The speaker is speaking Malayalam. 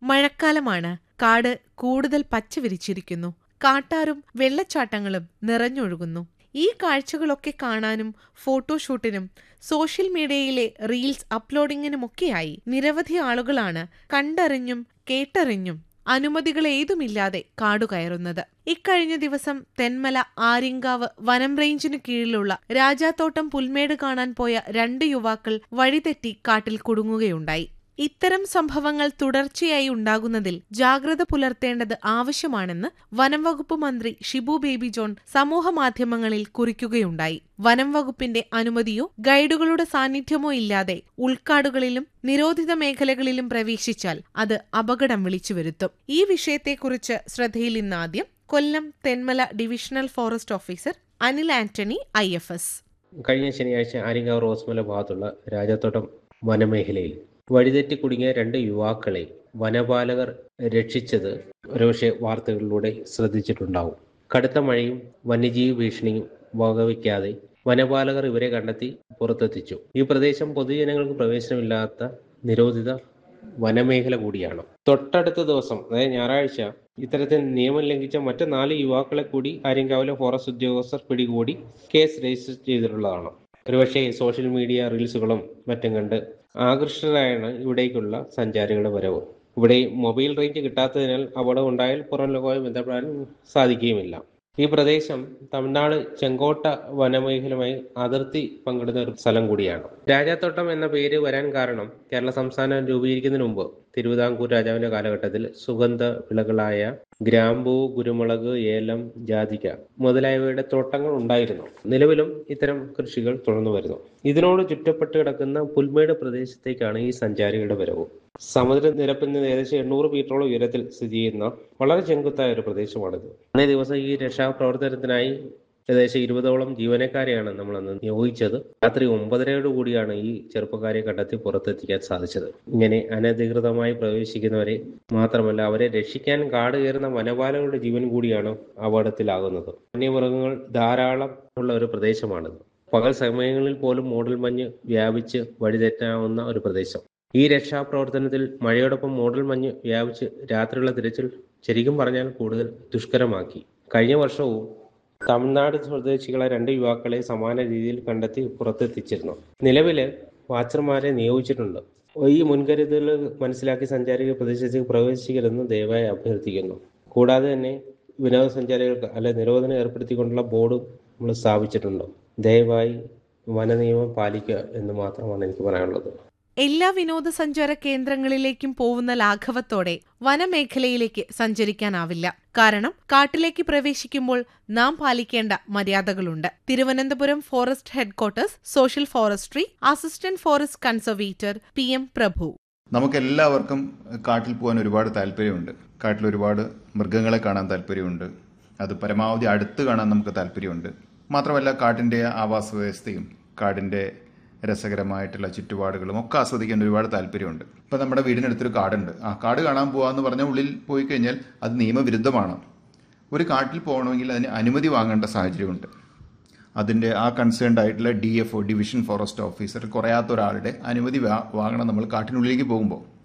മഴക്കാലമാണ് കാട് കൂടുതൽ പച്ച വിരിച്ചിരിക്കുന്നു കാട്ടാറും വെള്ളച്ചാട്ടങ്ങളും നിറഞ്ഞൊഴുകുന്നു ഈ കാഴ്ചകളൊക്കെ കാണാനും ഫോട്ടോഷൂട്ടിനും സോഷ്യൽ മീഡിയയിലെ റീൽസ് അപ്ലോഡിങ്ങിനുമൊക്കെയായി നിരവധി ആളുകളാണ് കണ്ടറിഞ്ഞും കേട്ടറിഞ്ഞും അനുമതികളേതുമില്ലാതെ കാടുകയറുന്നത് ഇക്കഴിഞ്ഞ ദിവസം തെന്മല ആര്യങ്കാവ് വനം റേഞ്ചിനു കീഴിലുള്ള രാജാത്തോട്ടം പുൽമേട് കാണാൻ പോയ രണ്ട് യുവാക്കൾ വഴിതെറ്റി കാട്ടിൽ കുടുങ്ങുകയുണ്ടായി ഇത്തരം സംഭവങ്ങൾ തുടർച്ചയായി ഉണ്ടാകുന്നതിൽ ജാഗ്രത പുലർത്തേണ്ടത് ആവശ്യമാണെന്ന് വനം വകുപ്പ് മന്ത്രി ഷിബു ബേബി ജോൺ സമൂഹമാധ്യമങ്ങളിൽ കുറിക്കുകയുണ്ടായി വനം വകുപ്പിന്റെ അനുമതിയോ ഗൈഡുകളുടെ സാന്നിധ്യമോ ഇല്ലാതെ ഉൾക്കാടുകളിലും നിരോധിത മേഖലകളിലും പ്രവേശിച്ചാൽ അത് അപകടം വിളിച്ചു വരുത്തും ഈ വിഷയത്തെക്കുറിച്ച് ശ്രദ്ധയിൽ ഇന്നാദ്യം Kollam Thenmala divisional forest officer Anil Antony I F S കഴിഞ്ഞ ശനിയാഴ്ച ആര്യങ്കാവ് റോസ്മല ഭാഗത്തുള്ള രാജത്തോട്ടം വനമേഖലയിൽ വഴിതെറ്റി കുടുങ്ങിയ രണ്ട് യുവാക്കളെ വനപാലകർ രക്ഷിച്ചത് ഒരുപക്ഷെ വാർത്തകളിലൂടെ ശ്രദ്ധിച്ചിട്ടുണ്ടാവും കടുത്ത മഴയും വന്യജീവി ഭീഷണിയും വകവയ്ക്കാതെ വനപാലകർ ഇവരെ കണ്ടെത്തി പുറത്തെത്തിച്ചു ഈ പ്രദേശം പൊതുജനങ്ങൾക്ക് പ്രവേശനമില്ലാത്ത നിരോധിത വനമേഖല കൂടിയാണ് തൊട്ടടുത്ത ദിവസം അതായത് ഞായറാഴ്ച ഇത്തരത്തിൽ നിയമം ലംഘിച്ച മറ്റ് നാല് യുവാക്കളെ കൂടി ആര്യങ്കാവിലെ ഫോറസ്റ്റ് ഉദ്യോഗസ്ഥർ പിടികൂടി കേസ് രജിസ്റ്റർ ചെയ്തിട്ടുള്ളതാണ് ഒരുപക്ഷെ സോഷ്യൽ മീഡിയ റീൽസുകളും മറ്റും കണ്ട് ആകൃഷ്ടരായാണ് ഇവിടേക്കുള്ള സഞ്ചാരികളുടെ വരവ് ഇവിടെ മൊബൈൽ റേഞ്ച് കിട്ടാത്തതിനാൽ അപകടം ഉണ്ടായാൽ പുറം ലോകവുമായി ബന്ധപ്പെടാൻ സാധിക്കുകയുമില്ല ഈ പ്രദേശം തമിഴ്നാട് ചെങ്കോട്ട വനമേഖലയുമായി അതിർത്തി പങ്കിടുന്ന ഒരു സ്ഥലം കൂടിയാണ് രാജാത്തോട്ടം എന്ന പേര് വരാൻ കാരണം കേരള സംസ്ഥാനം രൂപീകരിക്കുന്നതിന് മുമ്പ് തിരുവിതാംകൂർ രാജാവിന്റെ കാലഘട്ടത്തിൽ സുഗന്ധ വിളകളായ ഗ്രാമ്പൂ കുരുമുളക് ഏലം ജാതിക മുതലായവയുടെ തോട്ടങ്ങൾ ഉണ്ടായിരുന്നു നിലവിലും ഇത്തരം കൃഷികൾ തുടർന്നു വരുന്നു ഇതിനോട് ചുറ്റപ്പെട്ട് കിടക്കുന്ന പുൽമേട് പ്രദേശത്തേക്കാണ് ഈ സഞ്ചാരികളുടെ വരവ് സമുദ്രനിരപ്പിൽ നിന്ന് ഏകദേശം എണ്ണൂറ് മീറ്ററോളം ഉയരത്തിൽ സ്ഥിതി ചെയ്യുന്ന വളരെ ചെങ്കുത്തായ ഒരു പ്രദേശമാണിത് അന്നേ ദിവസം ഈ രക്ഷാപ്രവർത്തനത്തിനായി ഏകദേശം ഇരുപതോളം ജീവനക്കാരെയാണ് നമ്മൾ അന്ന് നിയോഗിച്ചത് രാത്രി ഒമ്പതരയോട് കൂടിയാണ് ഈ ചെറുപ്പക്കാരെ കണ്ടെത്തി പുറത്തെത്തിക്കാൻ സാധിച്ചത് ഇങ്ങനെ അനധികൃതമായി പ്രവേശിക്കുന്നവരെ മാത്രമല്ല അവരെ രക്ഷിക്കാൻ കാട് കയറുന്ന വനപാലകരുടെ ജീവൻ കൂടിയാണ് അപകടത്തിലാകുന്നത് വന്യമൃഗങ്ങൾ ധാരാളം ഉള്ള ഒരു പ്രദേശമാണിത് പകൽ സമയങ്ങളിൽ പോലും മൂടൽ മഞ്ഞ് വ്യാപിച്ച് വഴിതെറ്റാവുന്ന ഒരു പ്രദേശം ഈ രക്ഷാപ്രവർത്തനത്തിൽ മഴയോടൊപ്പം മൂടൽ മഞ്ഞ് വ്യാപിച്ച് രാത്രിയുള്ള തിരച്ചിൽ ശരിക്കും പറഞ്ഞാൽ കൂടുതൽ ദുഷ്കരമാക്കി കഴിഞ്ഞ വർഷവും തമിഴ്നാട് സ്വദേശികളെ രണ്ട് യുവാക്കളെ സമാന രീതിയിൽ കണ്ടെത്തി പുറത്തെത്തിച്ചിരുന്നു നിലവില് വാച്ചർമാരെ നിയോഗിച്ചിട്ടുണ്ട് ഈ മുൻകരുതലുകൾ മനസ്സിലാക്കി സഞ്ചാരികൾ പ്രദേശത്തേക്ക് പ്രവേശിക്കരുതെന്ന് ദയവായി അഭ്യർത്ഥിക്കുന്നു കൂടാതെ തന്നെ വിനോദസഞ്ചാരികൾക്ക് അല്ലെ നിരോധനം ഏർപ്പെടുത്തിക്കൊണ്ടുള്ള ബോർഡും നമ്മൾ സ്ഥാപിച്ചിട്ടുണ്ട് ദയവായി വനനിയമം പാലിക്കുക എന്ന് മാത്രമാണ് എനിക്ക് പറയാനുള്ളത് എല്ലാ വിനോദസഞ്ചാര കേന്ദ്രങ്ങളിലേക്കും പോകുന്ന ലാഘവത്തോടെ വനമേഖലയിലേക്ക് സഞ്ചരിക്കാനാവില്ല കാരണം കാട്ടിലേക്ക് പ്രവേശിക്കുമ്പോൾ നാം പാലിക്കേണ്ട മര്യാദകളുണ്ട് Thiruvananthapuram forest headquarters social forestry assistant forest conservator P M Prabhu നമുക്കെല്ലാവർക്കും കാട്ടിൽ പോകാൻ ഒരുപാട് താല്പര്യമുണ്ട് കാട്ടിൽ ഒരുപാട് മൃഗങ്ങളെ കാണാൻ താല്പര്യമുണ്ട് അത് പരമാവധി അടുത്ത് കാണാൻ നമുക്ക് താല്പര്യമുണ്ട് മാത്രമല്ല കാട്ടിൻ്റെ ആവാസ വ്യവസ്ഥയും കാടിൻ്റെ രസകരമായിട്ടുള്ള ചുറ്റുപാടുകളും ഒക്കെ ആസ്വദിക്കാൻ ഒരുപാട് താല്പര്യമുണ്ട് ഇപ്പം നമ്മുടെ വീടിനടുത്തൊരു കാടുണ്ട് ആ കാട് കാണാൻ പോകാമെന്ന് പറഞ്ഞാൽ ഉള്ളിൽ പോയി കഴിഞ്ഞാൽ അത് നിയമവിരുദ്ധമാണ് ഒരു കാട്ടിൽ പോകണമെങ്കിൽ അതിന് അനുമതി വാങ്ങേണ്ട സാഹചര്യമുണ്ട് അതിൻ്റെ ആ കൺസേൺഡ് ആയിട്ടുള്ള D F O division forest officer കുറയാത്ത ഒരാളുടെ അനുമതി വാങ്ങണം നമ്മൾ കാട്ടിനുള്ളിലേക്ക് പോകുമ്പോൾ